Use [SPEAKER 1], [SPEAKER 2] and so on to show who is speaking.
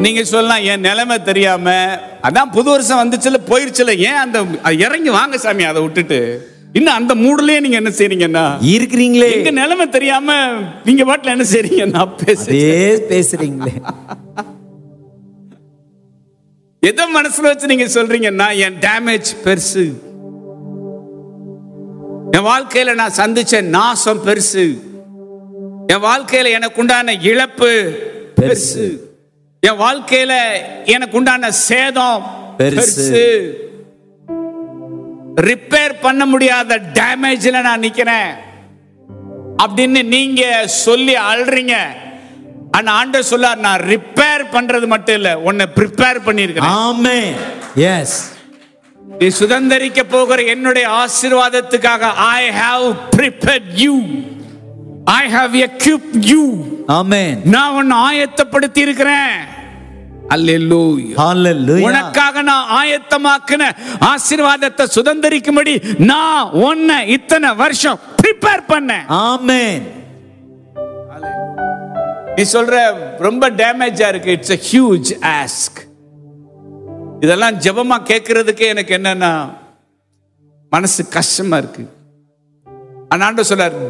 [SPEAKER 1] நீங்க சொல்லலாம் என் நிலைமை தெரியாம அதான் புது வருஷம் வந்துச்சுல போயிருச்சுல ஏன் அந்த அது இறங்கி வாங்க சாமி அதை விட்டுட்டு இன்னும் அந்த மூடுலயே நீங்க என்ன செய்றீங்கன்னா
[SPEAKER 2] இருக்கிறீங்களே
[SPEAKER 1] எங்க நிலைமை தெரியாம நீங்க பாட்டுல என்ன செய்றீங்க நான் பேச
[SPEAKER 2] அதே பேசுறீங்களே
[SPEAKER 1] எதை மனசுல வச்சு நீங்க சொல்றீங்கன்னா என் டேமேஜ் பெருசு என் வாழ்க்கையில நான் சந்திச்ச நாசம் பெருசு என் வாழ்க்கையில எனக்கு உண்டான இழப்பு பெருசு என் வாழ்க்கையில எனக்கு உண்டான சேதம்
[SPEAKER 2] பெருசு.
[SPEAKER 1] பெருசு ரிப்பேர் பண்ண முடியாத டேமேஜ்ல நான் நிக்கிறேன் அப்படின்னு நீங்க சொல்லி அழுறீங்க ஆனா ஆண்டவர் சொல்லார் நான் ரிப்பேர் பண்றது மட்டும் இல்ல உன்னை ப்ரிப்பேர் பண்ணிருக்கேன்
[SPEAKER 2] ஆமே எஸ்
[SPEAKER 1] நீ சுதந்தரிக்க போகிற என்னுடைய ஆசீர்வாதத்துக்காக I have prepared you I have equipped you
[SPEAKER 2] amen
[SPEAKER 1] நான் உன்னை ஆயத்தப்படுத்தி இருக்கிறேன் அல்லேலூயா
[SPEAKER 2] ஹalleluya
[SPEAKER 1] உனக்காக நான் ஆயத்தமாக்கின ஆசீர்வாதத்தை சுதந்தரிக்கும்படி நான் உன்னை இத்தனை வருஷம் ப்ரிப்பேர் பண்ணேன்
[SPEAKER 2] ஆமென்
[SPEAKER 1] நீ சொல்ற ரொம்ப டேமேஜா இருக்கு இட்ஸ் a ஹியூஜ் ஆஸ்க் இதெல்லாம் ஜெபமா கேட்கறதுக்கே எனக்கு என்னன்னா மனசு கஷ்டமா இருக்கு ஆனாண்டு சொல்றார்